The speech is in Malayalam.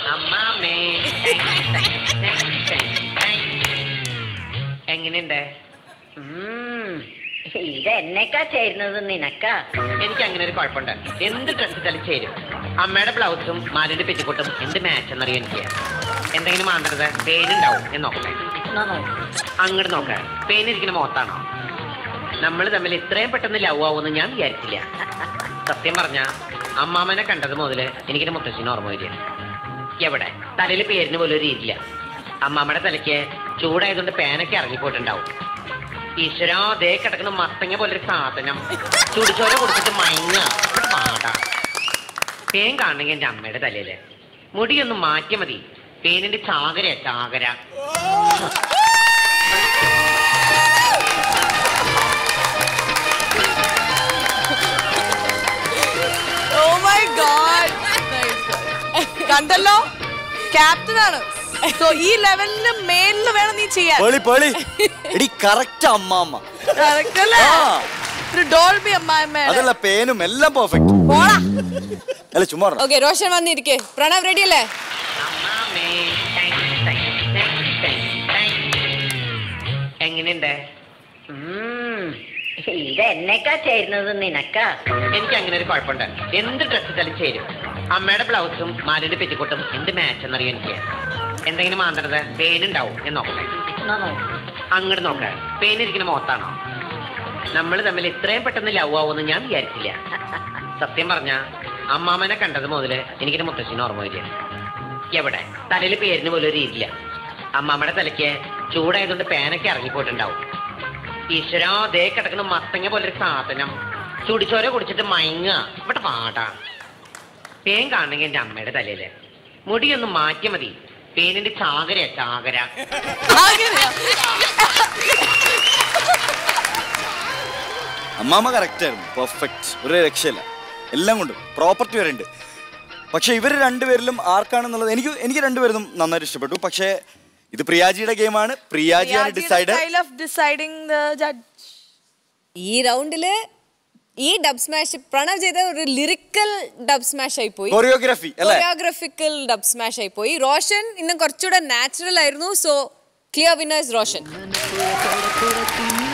അമ്മാമേ എങ്ങനെയുണ്ട് ഇത് എന്നെക്കാ ചേരുന്നത് നിനക്കാ എനിക്ക് അങ്ങനെ ഒരു കുഴപ്പമുണ്ട് എന്ത് ഡ്രസ് ഇട്ടാലും ചേരും അമ്മയുടെ ബ്ലൗസും മാലിന്റെ പെറ്റിക്കോട്ടും എന്ത് മാച്ച് എന്നറിയാം എനിക്ക് എന്തെങ്കിലും മാന്തരുത് പേനുണ്ടാവും എന്ന് നോക്കട്ടെ അങ്ങോട്ട് നോക്ക പേനിരിക്കുന്ന മുഖത്താണോ നമ്മൾ തമ്മിൽ ഇത്രയും പെട്ടെന്ന് ലവ് ആവുമെന്ന് ഞാൻ വിചാരിച്ചില്ല സത്യം പറഞ്ഞ അമ്മാമനെ കണ്ടത് മുതല് എനിക്കിന്റെ മുത്തശ്ശിന് ഓർമ്മ വരിക എവിടെ തലയിൽ പേരിന് പോലും ഒരു രീതിയില്ല അമ്മാമ്മയുടെ തലയ്ക്ക് ചൂടായതുകൊണ്ട് പേനൊക്കെ ഇറങ്ങിപ്പോയിട്ടുണ്ടാവും ഈശ്വരാ ദേ കിടക്കുന്ന മത്തങ്ങ പോലൊരു സാധനം ചുടിച്ചോര കൊടുത്തിട്ട് മയങ്ങ ഇവിടെ പാടാ പേൻ കാണണമെങ്കിൽ എന്റെ അമ്മയുടെ തലയില് മുടിയൊന്ന് മാറ്റിയ മതി പേനിന്റെ ചാകരയാ ചാകര ഓ മൈ ഗോഡ് കണ്ടല്ലോ ക്യാപ്റ്റൻ ആണ് സോ ഈ ലെവലിന് മേലില് വേണം നീ ചെയ്യാൻ പേളി പേളി എടി കറക്റ്റ് അമ്മാമ്മ Correct അല്ലേ? ആ. ഒരു ഡോൾബി അമ്മായിമ്മ അതല്ല പേനും എല്ലാം പെർഫെക്റ്റ് പോടാ അല്ല ചുമ്മാ പറഞ്ഞതാ. ഓക്കെ റോഷൻ വന്നിരിക്കെ പ്രണവ് റെഡി അല്ലേ അമ്മാമേ എങ്ങനെയുണ്ട് ഇത് എന്നെക്കാ ചേരുന്നത് നിനക്കാ എനിക്ക് അങ്ങനെ ഒരു കുഴപ്പമുണ്ട് എന്ത് ഡ്രസ് ഇട്ടാലും ചേരും അമ്മയുടെ ബ്ലൗസും മാലിന്റെ പെറ്റിക്കോട്ടും എന്ത് മാച്ച് എന്നറിയാം എനിക്ക് എന്തെങ്കിലും മാന്തരുത് പേനുണ്ടാവും എന്ന് നോക്കട്ടെ അങ്ങോട്ട് നോക്ക പേനിരിക്കുന്ന മുഖത്താണോ നമ്മൾ തമ്മിൽ ഇത്രയും പെട്ടെന്ന് ലവ് ആവുമെന്ന് ഞാൻ വിചാരിച്ചില്ല സത്യം പറഞ്ഞ അമ്മാമനെ കണ്ടത് മുതല് എനിക്കിന്റെ മുത്തശ്ശിന് ഓർമ്മ വരിക എവിടെ തലയിൽ പേരിന് പോലും ഒരു രീതിയില്ല അമ്മാമ്മയുടെ തലയ്ക്ക് ചൂടായതുകൊണ്ട് പേനൊക്കെ ഇറങ്ങിപ്പോയിട്ടുണ്ടാവും ഈശ്വരാ ദേ കിടക്കുന്ന മത്തങ്ങ പോലൊരു സാധനം ചുടിച്ചോര കുടിച്ചിട്ട് മയങ്ങ ഇവിടെ പാടാ പേൻ കാണണമെങ്കിൽ എന്റെ അമ്മയുടെ തലയില് മുടിയൊന്ന് മാറ്റിയ മതി പേനിന്റെ ചാകരയാ ചാകര അമ്മാമ്മ കറക്റ്റ് ആയിരുന്നു പെർഫെക്റ്റ് ഒരു രക്ഷയില്ല എല്ലാം കൊണ്ടും പ്രോപ്പർട്ടി വരെ ഉണ്ട് പക്ഷെ ഇവർ രണ്ടുപേരിലും ആർക്കാണെന്നുള്ളത് എനിക്ക് എനിക്ക് രണ്ടുപേരും നന്നായിട്ട് ഇഷ്ടപ്പെട്ടു പക്ഷേ ഇത് പ്രിയാജിയുടെ ഗെയിമാണ് പ്രിയാജിയാണ് decide style of deciding the judge ഈ റൗണ്ടില് ഈ ഡബ് സ്മാഷ് പ്രണവ് ചെയ്ത ഒരു ലിറിക്കൽ ഡബ് സ്മാഷ് ആയി പോയി കൊറിയോഗ്രാഫി അല്ലേ കൊറിയോഗ്രഫിക്കൽ ഡബ് സ്മാഷ് ആയി പോയി റോഷൻ ഇന്നും കുറച്ചുകൂടെ നാച്ചുറൽ ആയിരുന്നു സോ ക്ലിയർ വിന്നേഴ്സ് റോഷൻ